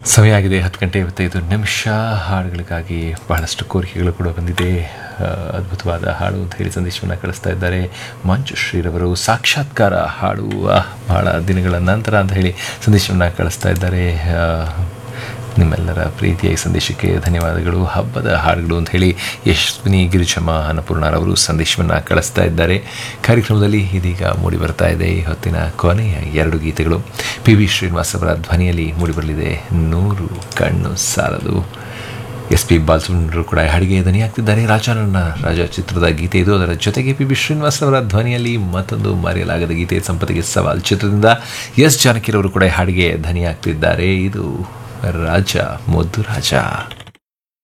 ಸಮಯ ಆಗಿದೆ ಹತ್ತು ಗಂಟೆ ಇವತ್ತೈದು ನಿಮಿಷ ಹಾಡುಗಳಿಗಾಗಿ ಬಹಳಷ್ಟು ಕೋರಿಕೆಗಳು ಕೂಡ ಬಂದಿದೆ ಆ, ಅದ್ಭುತವಾದ ಹಾಡು ಅಂತ ಹೇಳಿ ಸಂದೇಶವನ್ನು ಕಳಿಸ್ತಾ ಇದ್ದಾರೆ ಮಂಜು ಶ್ರೀರವರು ಸಾಕ್ಷಾತ್ಕಾರ ಹಾಡು ಆ, ಬಹಳ ದಿನಗಳ ನಂತರ ಅಂತ ಹೇಳಿ ಸಂದೇಶವನ್ನು ಕಳಿಸ್ತಾ ಇದ್ದಾರೆ ಆ, ನಿಮ್ಮೆಲ್ಲರ ಪ್ರೀತಿಯ ಈ ಸಂದೇಶಕ್ಕೆ ಧನ್ಯವಾದಗಳು ಹಬ್ಬದ ಹಾಡುಗಳು ಅಂತ ಹೇಳಿ ಯಶಸ್ವಿನಿ ಗಿರಿಜಮ್ಮ ಅನ್ನಪೂರ್ಣರವರು ಸಂದೇಶವನ್ನು ಕಳಿಸ್ತಾ ಇದ್ದಾರೆ ಕಾರ್ಯಕ್ರಮದಲ್ಲಿ ಇದೀಗ ಮೂಡಿ ಬರ್ತಾ ಇದೆ ಈ ಹೊತ್ತಿನ ಕೊನೆಯ ಎರಡು ಗೀತೆಗಳು ಪಿ ವಿ ಶ್ರೀನಿವಾಸ್ ಅವರ ಧ್ವನಿಯಲ್ಲಿ ಮೂಡಿಬರಲಿದೆ ನೂರು ಕಣ್ಣು ಸಾಲದು ಎಸ್ ಪಿ ಬಾಲಸುಬ್ರಹ್ಮಣ್ಯರು ಕೂಡ ಹಾಡಿಗೆ ಧ್ವನಿಯಾಗ್ತಿದ್ದಾರೆ ರಾಜಾನನ್ನ ರಾಜ ಚಿತ್ರದ ಗೀತೆ ಇದು ಅದರ ಜೊತೆಗೆ ಪಿ ಬಿ ಶ್ರೀನಿವಾಸ್ ಅವರ ಧ್ವನಿಯಲ್ಲಿ ಮತ್ತೊಂದು ಮರೆಯಲಾಗದ ಗೀತೆ ಸಂಪತ್ತಿಗೆ ಸವಾಲ್ ಚಿತ್ರದಿಂದ ಎಸ್ ಜಾನಕಿರವರು ಕೂಡ ಹಾಡಿಗೆ ಧ್ವನಿಯಾಗ್ತಿದ್ದಾರೆ ಇದು ರಾಜ ಮುದ್ದು ರಾಜ